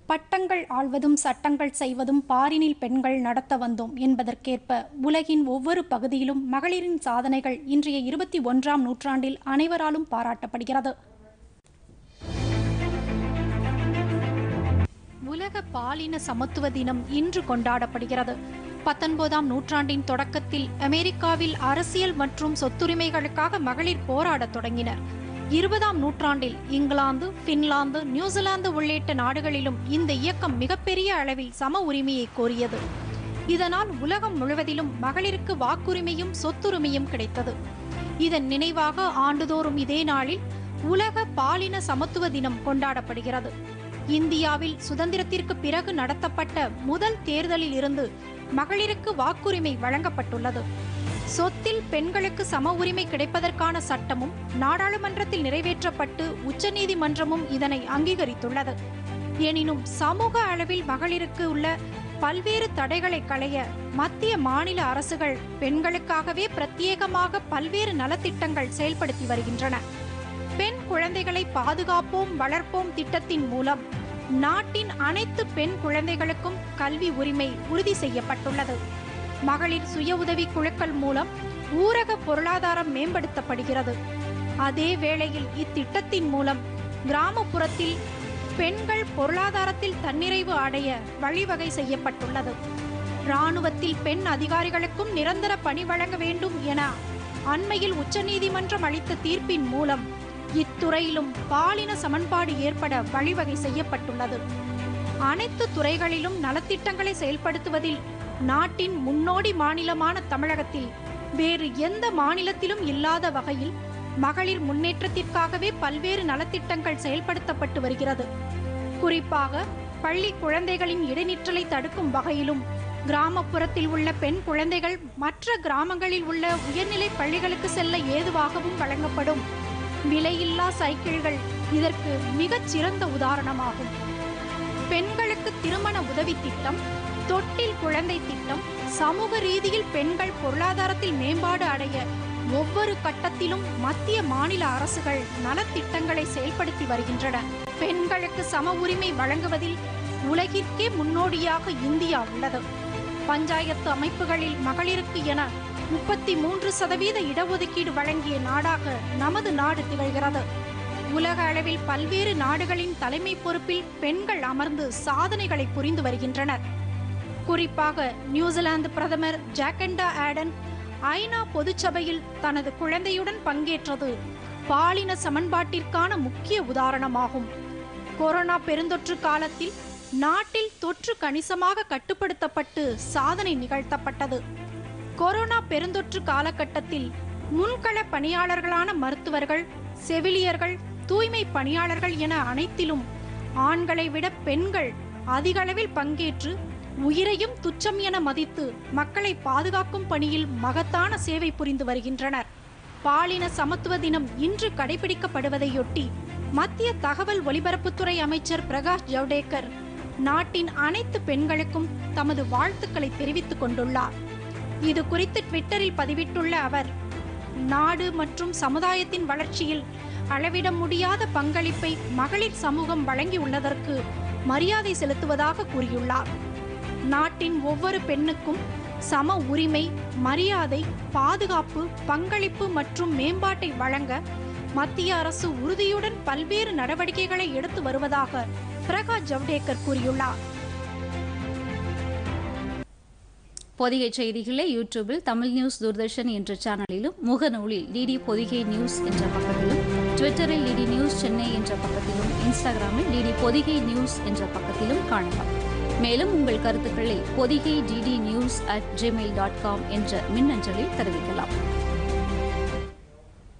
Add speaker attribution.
Speaker 1: பட்டங்கள் ஆள்வதும் சட்டங்கள் செய்வதும் பாரினில் பெண்கள் நடத்த வந்தோம் என்பதற்கேற்ப உலகின் ஒவ்வொரு பகுதியிலும் மகளிரின் சாதனைகள் இன்றைய இருபத்தி ஒன்றாம் நூற்றாண்டில் அனைவராலும் பாராட்டப்படுகிறது உலக பாலின சமத்துவ தினம் இன்று கொண்டாடப்படுகிறது பத்தொன்பதாம் நூற்றாண்டின் தொடக்கத்தில் அமெரிக்காவில் அரசியல் மற்றும் சொத்துரிமைகளுக்காக மகளிர் போராடத் தொடங்கினர் இருபதாம் நூற்றாண்டில் இங்கிலாந்து பின்லாந்து நியூசிலாந்து உள்ளிட்ட நாடுகளிலும் இந்த இயக்கம் மிகப்பெரிய அளவில் சம உரிமையை கோரியது இதனால் உலகம் முழுவதிலும் மகளிருக்கு வாக்குரிமையும் சொத்துரிமையும் கிடைத்தது இதன் நினைவாக ஆண்டுதோறும் இதே நாளில் உலக பாலின சமத்துவ தினம் கொண்டாடப்படுகிறது இந்தியாவில் சுதந்திரத்திற்கு பிறகு நடத்தப்பட்ட முதல் தேர்தலில் இருந்து மகளிருக்கு வாக்குரிமை வழங்கப்பட்டுள்ளது சொத்தில் பெண்களுக்கு சம உரிமை கிடைப்பதற்கான சட்டமும் நாடாளுமன்றத்தில் நிறைவேற்றப்பட்டு உச்சநீதிமன்றமும் இதனை அங்கீகரித்துள்ளது எனினும் சமூக அளவில் மகளிருக்கு உள்ள பல்வேறு தடைகளை களைய மத்திய மாநில அரசுகள் பெண்களுக்காகவே பிரத்யேகமாக பல்வேறு நலத்திட்டங்கள் செயல்படுத்தி வருகின்றன பெண் குழந்தைகளை பாதுகாப்போம் வளர்ப்போம் திட்டத்தின் மூலம் நாட்டின் அனைத்து பெண் குழந்தைகளுக்கும் கல்வி உரிமை உறுதி செய்யப்பட்டுள்ளது மகளிர் சுய உதவி குழுக்கள் மூலம் ஊரக பொருளாதாரம் மேம்படுத்தப்படுகிறது அதே வேளையில் இத்திட்டத்தின் மூலம் கிராமப்புறத்தில் பெண்கள் பொருளாதாரத்தில் தன்னிறைவு அடைய வழிவகை செய்யப்பட்டுள்ளது இராணுவத்தில் பெண் அதிகாரிகளுக்கும் நிரந்தர பணி வழங்க வேண்டும் என அண்மையில் உச்சநீதிமன்றம் அளித்த தீர்ப்பின் மூலம் இத்துறையிலும் பாலின சமன்பாடு ஏற்பட வழிவகை செய்யப்பட்டுள்ளது அனைத்து துறைகளிலும் நலத்திட்டங்களை செயல்படுத்துவதில் நாட்டின் முன்னோடி மாநிலமான தமிழகத்தில் வேறு எந்த மாநிலத்திலும் இல்லாத வகையில் மகளிர் முன்னேற்றத்திற்காகவே பல்வேறு நலத்திட்டங்கள் செயல்படுத்தப்பட்டு வருகிறது குறிப்பாக பள்ளி குழந்தைகளின் இடைநிற்றலை தடுக்கும் வகையிலும் கிராமப்புறத்தில் உள்ள பெண் குழந்தைகள் மற்ற கிராமங்களில் உள்ள உயர்நிலை பள்ளிகளுக்கு செல்ல ஏதுவாகவும் வழங்கப்படும் விலையில்லா சைக்கிள்கள் இதற்கு மிகச் சிறந்த உதாரணமாகும் பெண்களுக்கு திருமண உதவி திட்டம் தொட்டில் குழந்தை திட்டம் சமூக ரீதியில் பெண்கள் பொருளாதாரத்தில் மேம்பாடு அடைய ஒவ்வொரு கட்டத்திலும் மத்திய மாநில அரசுகள் நலத்திட்டங்களை செயல்படுத்தி வருகின்றன பெண்களுக்கு சம உரிமை வழங்குவதில் உலகிற்கே முன்னோடியாக இந்தியா உள்ளது பஞ்சாயத்து அமைப்புகளில் மகளிருக்கு என முப்பத்தி மூன்று சதவீத இடஒதுக்கீடு வழங்கிய நாடாக நமது நாடு திகழ்கிறது உலக அளவில் பல்வேறு நாடுகளின் தலைமை பொறுப்பில் பெண்கள் அமர்ந்து சாதனைகளை புரிந்து வருகின்றனர் குறிப்பாக நியூசிலாந்து பிரதமர் ஜாக்கண்டா ஆடன் ஐநா பொதுச்சபையில் தனது குழந்தையுடன் பங்கேற்றது பாலின சமன்பாட்டிற்கான முக்கிய உதாரணமாகும் கொரோனா பெருந்தொற்று காலத்தில் நாட்டில் தொற்று கணிசமாக கட்டுப்படுத்தப்பட்டு சாதனை நிகழ்த்தப்பட்டது கொரோனா பெருந்தொற்று காலகட்டத்தில் முன்கள பணியாளர்களான மருத்துவர்கள் செவிலியர்கள் தூய்மை பணியாளர்கள் என அனைத்திலும் ஆண்களை விட பெண்கள் அதிகளவில் பங்கேற்று உயிரையும் துச்சம் என மதித்து மக்களை பாதுகாக்கும் பணியில் மகத்தான சேவை புரிந்து வருகின்றனர் பாலின சமத்துவ தினம் இன்று கடைபிடிக்கப்படுவதையொட்டி மத்திய தகவல் ஒலிபரப்புத்துறை அமைச்சர் பிரகாஷ் ஜவடேகர் நாட்டின் அனைத்து பெண்களுக்கும் தமது வாழ்த்துக்களை தெரிவித்துக் கொண்டுள்ளார் இது குறித்து ட்விட்டரில் பதிவிட்டுள்ள அவர் நாடு மற்றும் சமுதாயத்தின் வளர்ச்சியில் அளவிட முடியாத பங்களிப்பை மகளிர் சமூகம் வழங்கியுள்ளதற்கு மரியாதை செலுத்துவதாக கூறியுள்ளார் நாட்டின் ஒவ்வொரு பெண்ணுக்கும் சம உரிமை மரியாதை பாதுகாப்பு பங்களிப்பு மற்றும் மேம்பாட்டை வழங்க மத்திய அரசு உறுதியுடன் பல்வேறு நடவடிக்கைகளை எடுத்து வருவதாக பிரகாஷ் ஜவடேகர் கூறியுள்ளார்
Speaker 2: பொதிகை செய்திகளை யூடியூபில் தமிழ் நியூஸ் தூர்தர்ஷன் என்ற சேனலிலும் முகநூலில் டிடி பொதிகை நியூஸ் என்ற பக்கத்திலும் ட்விட்டரில் டிடி நியூஸ் சென்னை என்ற பக்கத்திலும் இன்ஸ்டாகிராமில் டிடி பொதிகை நியூஸ் என்ற பக்கத்திலும் காணலாம் மேலும் உங்கள் கருத்துக்களை Podhigai DD news at Gmail dot com என்ற மின்னஞ்சலில் தெரிவிக்கலாம்